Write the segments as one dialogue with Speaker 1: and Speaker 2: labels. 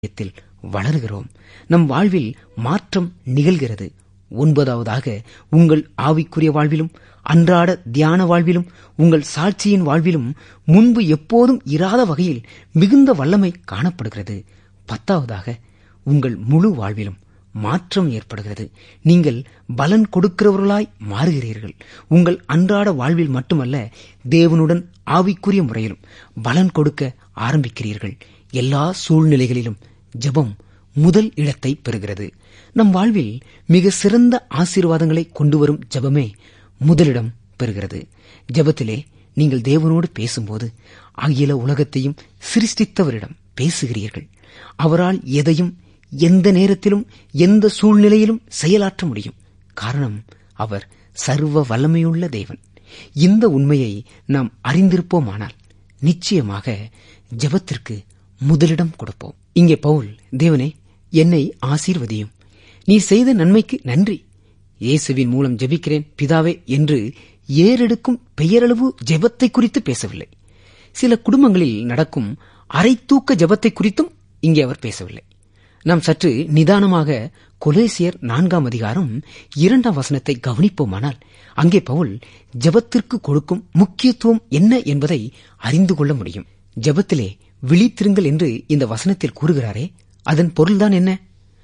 Speaker 1: காரியத்தில் வளருகிறோம் நம் வாழ்வில் மாற்றம் நிகழ்கிறது ஒன்பதாவதாக உங்கள் ஆவிக்குரிய வாழ்விலும் அன்றாட தியான வாழ்விலும் உங்கள் சாட்சியின் வாழ்விலும் முன்பு எப்போதும் இராத வகையில் மிகுந்த வல்லமை காணப்படுகிறது பத்தாவதாக உங்கள் முழு வாழ்விலும் மாற்றம் ஏற்படுகிறது நீங்கள் பலன் கொடுக்கிறவர்களாய் மாறுகிறீர்கள் உங்கள் அன்றாட வாழ்வில் மட்டுமல்ல தேவனுடன் ஆவிக்குரிய முறையிலும் பலன் கொடுக்க ஆரம்பிக்கிறீர்கள் எல்லா சூழ்நிலைகளிலும் ஜெபம் முதல் இடத்தை பெறுகிறது நம் வாழ்வில் மிக சிறந்த ஆசீர்வாதங்களை கொண்டு வரும் ஜெபமே முதலிடம் பெறுகிறது ஜெபத்திலே நீங்கள் தேவனோடு பேசும்போது அகில உலகத்தையும் சிருஷ்டித்தவரிடம் பேசுகிறீர்கள் அவரால் எதையும் எந்த நேரத்திலும் எந்த சூழ்நிலையிலும் செயலாற்ற முடியும் காரணம் அவர் சர்வ வல்லமையுள்ள தேவன் இந்த உண்மையை நாம் அறிந்திருப்போமானால் நிச்சயமாக ஜெபத்திற்கு முதலிடம் கொடுப்போம் இங்கே பவுல் தேவனே என்னை ஆசீர்வதியும் நீ செய்த நன்மைக்கு நன்றி இயேசுவின் மூலம் ஜெபிக்கிறேன் பிதாவே என்று ஏறெடுக்கும் பெயரளவு ஜெபத்தை குறித்து பேசவில்லை சில குடும்பங்களில் நடக்கும் அரை தூக்க ஜெபத்தை குறித்தும் இங்கே அவர் பேசவில்லை நாம் சற்று நிதானமாக கொலேசியர் நான்காம் அதிகாரம் இரண்டாம் வசனத்தை கவனிப்போமானால் அங்கே பவுல் ஜெபத்திற்கு கொடுக்கும் முக்கியத்துவம் என்ன என்பதை அறிந்து கொள்ள முடியும் ஜெபத்திலே விழித்திருங்கள் என்று இந்த வசனத்தில் கூறுகிறாரே அதன் பொருள்தான் என்ன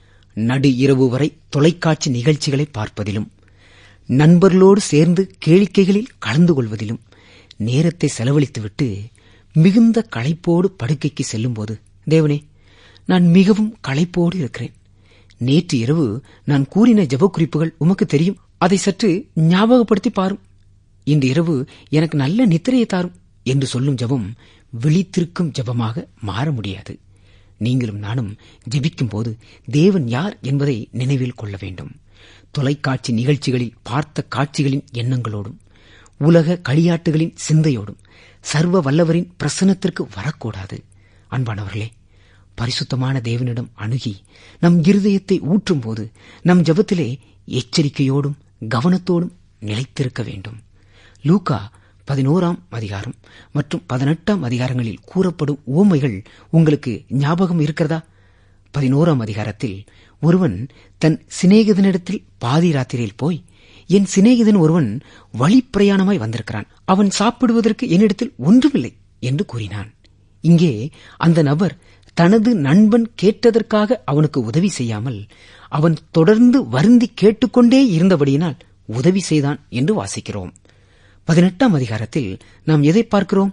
Speaker 1: நடு இரவு வரை தொலைக்காட்சி நிகழ்ச்சிகளை பார்ப்பதிலும் நண்பர்களோடு சேர்ந்து கேளிக்கைகளில் கலந்து கொள்வதிலும் நேரத்தை செலவழித்துவிட்டு மிகுந்த களைப்போடு படுக்கைக்கு செல்லும்போது தேவனே நான் மிகவும் களைப்போடு இருக்கிறேன் நேற்று இரவு நான் கூறின ஜெப குறிப்புகள் உமக்கு தெரியும் அதை சற்று ஞாபகப்படுத்தி பாரும் இன்று இரவு எனக்கு நல்ல நித்திரையை தாரும் என்று சொல்லும் ஜெபம் விழித்திருக்கும் ஜெபமாக மாற முடியாது நீங்களும் நானும் ஜெபிக்கும் போது தேவன் யார் என்பதை நினைவில் கொள்ள வேண்டும் தொலைக்காட்சி நிகழ்ச்சிகளில் பார்த்த காட்சிகளின் எண்ணங்களோடும் உலக களியாட்டுகளின் சிந்தையோடும் சர்வ வல்லவரின் பிரசனத்திற்கு வரக்கூடாது அன்பானவர்களே பரிசுத்தமான தேவனிடம் அணுகி நம் இருதயத்தை ஊற்றும் போது நம் ஜபத்திலே எச்சரிக்கையோடும் கவனத்தோடும் நிலைத்திருக்க வேண்டும் லூகா பதினோராம் அதிகாரம் மற்றும் பதினெட்டாம் அதிகாரங்களில் கூறப்படும் ஓமைகள் உங்களுக்கு ஞாபகம் இருக்கிறதா பதினோராம் அதிகாரத்தில் ஒருவன் தன் சிநேகிதனிடத்தில் பாதி ராத்திரியில் போய் என் சிநேகிதன் ஒருவன் வழிப்பிரயாணமாய் வந்திருக்கிறான் அவன் சாப்பிடுவதற்கு என்னிடத்தில் ஒன்றுமில்லை என்று கூறினான் இங்கே அந்த நபர் தனது நண்பன் கேட்டதற்காக அவனுக்கு உதவி செய்யாமல் அவன் தொடர்ந்து வருந்தி கேட்டுக்கொண்டே இருந்தபடியினால் உதவி செய்தான் என்று வாசிக்கிறோம் பதினெட்டாம் அதிகாரத்தில் நாம் எதை பார்க்கிறோம்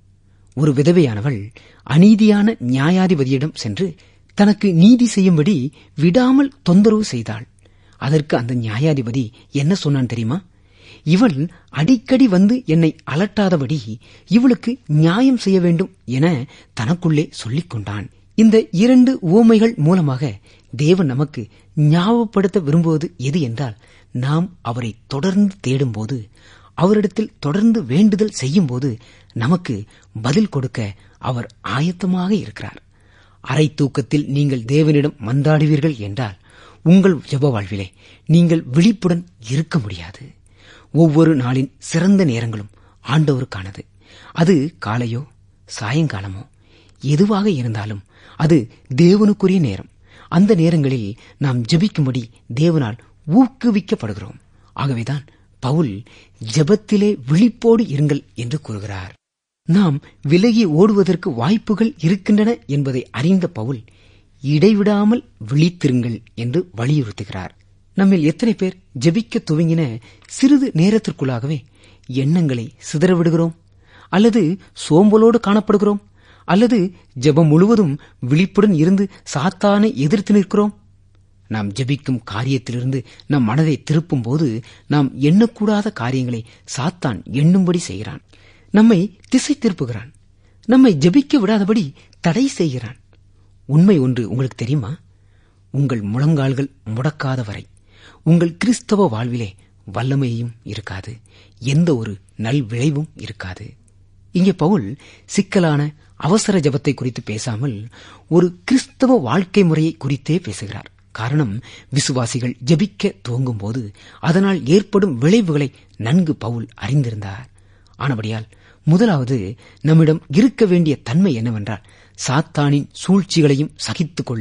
Speaker 1: ஒரு விதவையானவள் அநீதியான நியாயாதிபதியிடம் சென்று தனக்கு நீதி செய்யும்படி விடாமல் தொந்தரவு செய்தாள் அதற்கு அந்த நியாயாதிபதி என்ன சொன்னான் தெரியுமா இவள் அடிக்கடி வந்து என்னை அலட்டாதபடி இவளுக்கு நியாயம் செய்ய வேண்டும் என தனக்குள்ளே சொல்லிக் கொண்டான் இந்த இரண்டு உவமைகள் மூலமாக தேவன் நமக்கு ஞாபகப்படுத்த விரும்புவது எது என்றால் நாம் அவரை தொடர்ந்து தேடும்போது அவரிடத்தில் தொடர்ந்து வேண்டுதல் செய்யும்போது நமக்கு பதில் கொடுக்க அவர் ஆயத்தமாக இருக்கிறார் அரை தூக்கத்தில் நீங்கள் தேவனிடம் மன்றாடுவீர்கள் என்றால் உங்கள் ஜப வாழ்விலே நீங்கள் விழிப்புடன் இருக்க முடியாது ஒவ்வொரு நாளின் சிறந்த நேரங்களும் ஆண்டவருக்கானது அது காலையோ சாயங்காலமோ எதுவாக இருந்தாலும் அது தேவனுக்குரிய நேரம் அந்த நேரங்களில் நாம் ஜபிக்கும்படி தேவனால் ஊக்குவிக்கப்படுகிறோம் ஆகவேதான் பவுல் ஜபத்திலே விழிப்போடு இருங்கள் என்று கூறுகிறார் நாம் விலகி ஓடுவதற்கு வாய்ப்புகள் இருக்கின்றன என்பதை அறிந்த பவுல் இடைவிடாமல் விழித்திருங்கள் என்று வலியுறுத்துகிறார் நம்மில் எத்தனை பேர் ஜெபிக்க துவங்கின சிறிது நேரத்திற்குள்ளாகவே எண்ணங்களை சிதறவிடுகிறோம் அல்லது சோம்பலோடு காணப்படுகிறோம் அல்லது ஜெபம் முழுவதும் விழிப்புடன் இருந்து சாத்தானை எதிர்த்து நிற்கிறோம் நாம் ஜெபிக்கும் காரியத்திலிருந்து நம் மனதை திருப்பும் போது நாம் எண்ணக்கூடாத காரியங்களை சாத்தான் எண்ணும்படி செய்கிறான் நம்மை திசை திருப்புகிறான் நம்மை ஜெபிக்க விடாதபடி தடை செய்கிறான் உண்மை ஒன்று உங்களுக்கு தெரியுமா உங்கள் முழங்கால்கள் முடக்காத வரை உங்கள் கிறிஸ்தவ வாழ்விலே வல்லமையும் இருக்காது எந்த ஒரு நல் விளைவும் இருக்காது இங்கே பவுல் சிக்கலான அவசர ஜபத்தை குறித்து பேசாமல் ஒரு கிறிஸ்தவ வாழ்க்கை முறையை குறித்தே பேசுகிறார் காரணம் விசுவாசிகள் ஜபிக்க துவங்கும் போது அதனால் ஏற்படும் விளைவுகளை நன்கு பவுல் அறிந்திருந்தார் ஆனபடியால் முதலாவது நம்மிடம் இருக்க வேண்டிய தன்மை என்னவென்றால் சாத்தானின் சூழ்ச்சிகளையும் சகித்துக் கொள்ள